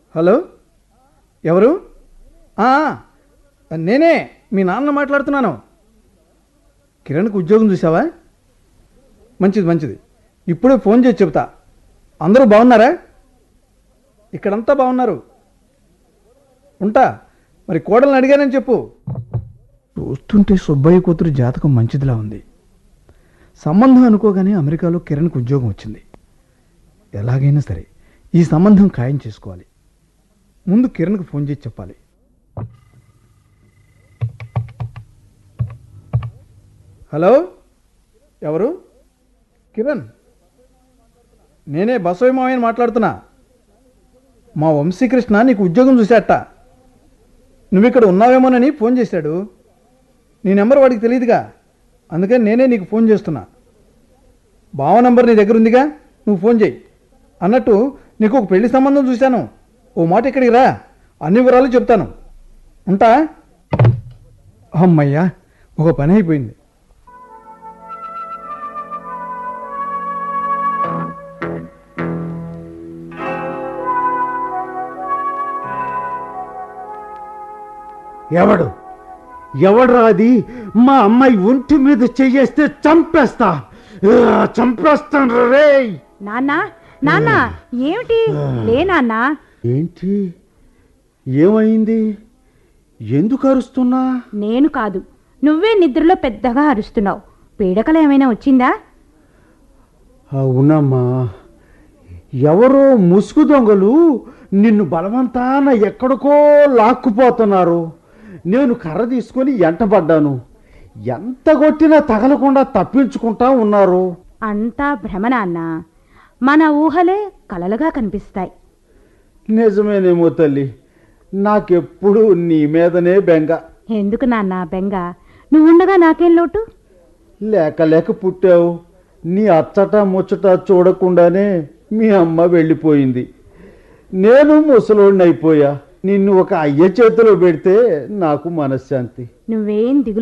hello ఎవరు ఆ, నేనే మీ నాన్న మాట్లాడుతున్నాను కిరణ్కి ఉద్యోగం చూసావా మంచిది మంచిది ఇప్పుడే ఫోన్ చేసి చెప్తా అందరూ బాగున్నారా ఇక్కడంతా బాగున్నారు ఉంటా మరి కోడల్ని అడిగానని చెప్పు చూస్తుంటే సుబ్బయ్య కూతురు జాతకం మంచిదిలా ఉంది సంబంధం అనుకోగానే అమెరికాలో కిరణ్కి ఉద్యోగం వచ్చింది ఎలాగైనా సరే ఈ సంబంధం ఖాయం చేసుకోవాలి ముందు కిరణ్కి ఫోన్ చేసి చెప్పాలి హలో ఎవరు కిరణ్ నేనే బసవయ్య మావయ్యని మాట్లాడుతున్నా మా వంశీకృష్ణ నీకు ఉద్యోగం చూశాట నువ్వు ఇక్కడ ఉన్నావేమోనని ఫోన్ చేశాడు నీ నెంబర్ వాడికి తెలియదుగా అందుకని నేనే నీకు ఫోన్ చేస్తున్నా బావ నంబర్ నీ దగ్గర ఉందిగా నువ్వు ఫోన్ చేయి అన్నట్టు నీకు ఒక పెళ్లి సంబంధం చూశాను ఓ మాట ఇక్కడికి రా అన్ని వివరాలు చెప్తాను ఉంటా అమ్మయ్యా ఒక పని అయిపోయింది ఎవడు ఎవడ్రా అది మా అమ్మాయి ఒంటి మీద చెయ్యేస్తే చంపేస్తా ఆ, చంపేస్తాను రే నాన్న నాన్న ఏమిటి లే నాన్న ఏంటి ఏమైంది ఎందుకు అరుస్తున్నా నేను కాదు నువ్వే నిద్రలో పెద్దగా అరుస్తున్నావు పీడకలు ఏమైనా వచ్చిందా అవునమ్మా ఎవరో ముసుగు దొంగలు నిన్ను బలవంతాన ఎక్కడికో లాక్కుపోతున్నారు నేను కర్ర తీసుకొని ఎంటబడ్డాను ఎంత కొట్టినా తగలకుండా తప్పించుకుంటా ఉన్నారు అంతా భ్రమ నాన్న మన ఊహలే కలలుగా కనిపిస్తాయి నిజమేనేమో తల్లి నాకెప్పుడు నీ మీదనే బెంగ ఎందుకు నాన్న బెంగ నువ్వుండగా నాకేం లోటు లేక లేక పుట్టావు నీ అచ్చట ముచ్చట చూడకుండానే మీ అమ్మ వెళ్ళిపోయింది నేను ముసలోడిని అయిపోయా నిన్ను ఒక అయ్య చేతిలో పెడితే నాకు మనశ్శాంతి నువ్వేం దిగులు